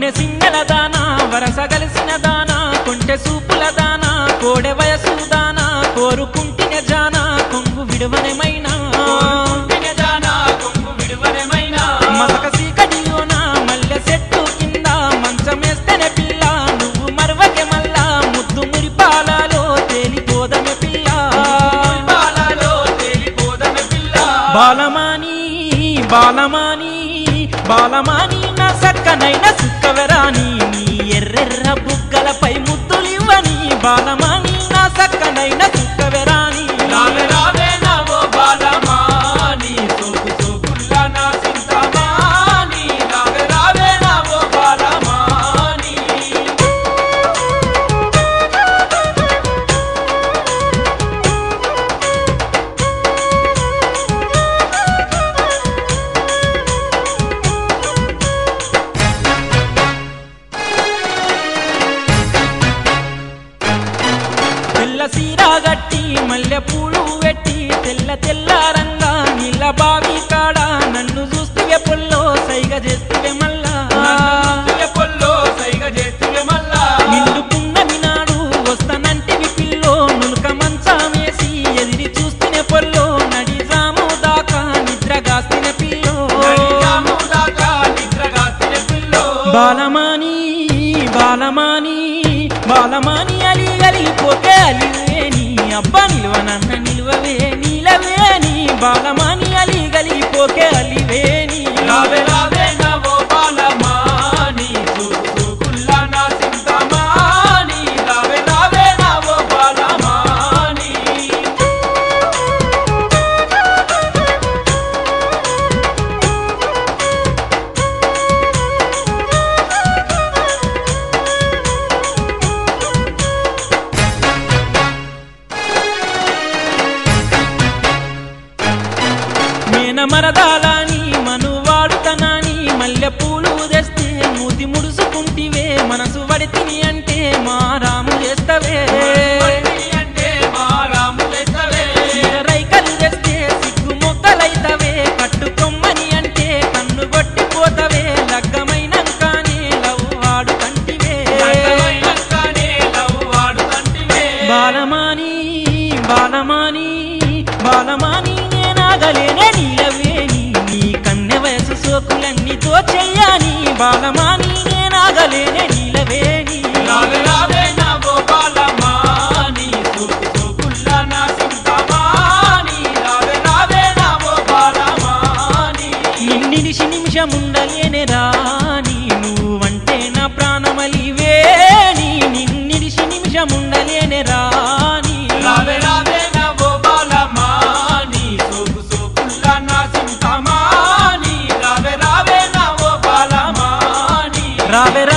వన్నె సింగల దానా వరస కలిసిన దానా కొంటె సూపుల దానా కోడె వయసు దానా కోరుకుంటిన జానా కొంగు విడువనమైనా మసక సీకటిలోన మల్లె చెట్టు కింద మంచమేస్తేనే పిల్ల నువ్వు మరవకె మల్లా ముద్దు మురిపాలలో తేలిపోదమె పిల్ల బాలమాని బాలమాని బాలమాని నా సక్కనైన సుక్కవరాని నీ ఎర్రెర్ర బుగ్గలపై ముద్దులివ్వని బాలమాని నా సక్కనైన సుక్కవరాని తెల్ల సీరా గట్టి మల్లె పూలు వెట్టి తెల్ల తెల్లారంగా నీళ్ళ బావి కాడ నన్ను చూస్తే పొల్లో సైగ చేస్తే మల్లా నిండు పున్నమి నాడు వస్తానంటివి పిల్లో నునుక మంచమేసి ఎదిరి చూస్తేనే పొల్లో నడి జాము దాకా నిద్రగాస్తేనే పిల్లో బాలమాని బాలమాని బాలమాని అలి అలిగిపోతే అలివేని అబ్బా నిలువనన్న నిలువవే నీలవేని బాలమాని అలి గలిగిపోకే అలివేని రావే రావే నవో బాలమాని చూపుకుల్లా నా సింతమాని రావే రావే నవో బాలమాని మేన మరదాలని మనువాడుతనాని మల్లె పూలు తెస్తే మూతి ముడుసుకుంటివే మనసు వడితిని అంటే మా రాము చేస్తవే పడిని అంటే మా రాములెత్తవే రైకలు తెస్తే సిగ్గు మొక్కలైతవే కట్టుకొమ్మని అంటే కన్ను కొట్టిపోతవే లగ్గమైనంకానే లవ్ ఆడు కంటివే దండమైనంకనే లవ్ వాడుతంటివే బాలమాని బాలమాని బాలమాని నేనాగలేనే నీలవేని నీ కన్నె వయసు సోకులన్నీ దోచెయ్యాని బాలమాని నేనాగలేనే నీలవేని రావే రావే నవో బాలమాని చూపుకుల్లా నా సింతమాని రావే రావే నవో బాలమాని నిన్నిడిసి నిమిషముండలేనే రాని నువ్వంటే నా ప్రాణమలివేని నిన్నిడిసి నిమిషముండలేనే రాని రావే రావే నవో బాలమాని సోకు సోకుల్లా నా సింతమాని రావే రావే నవో బాలమాని రావే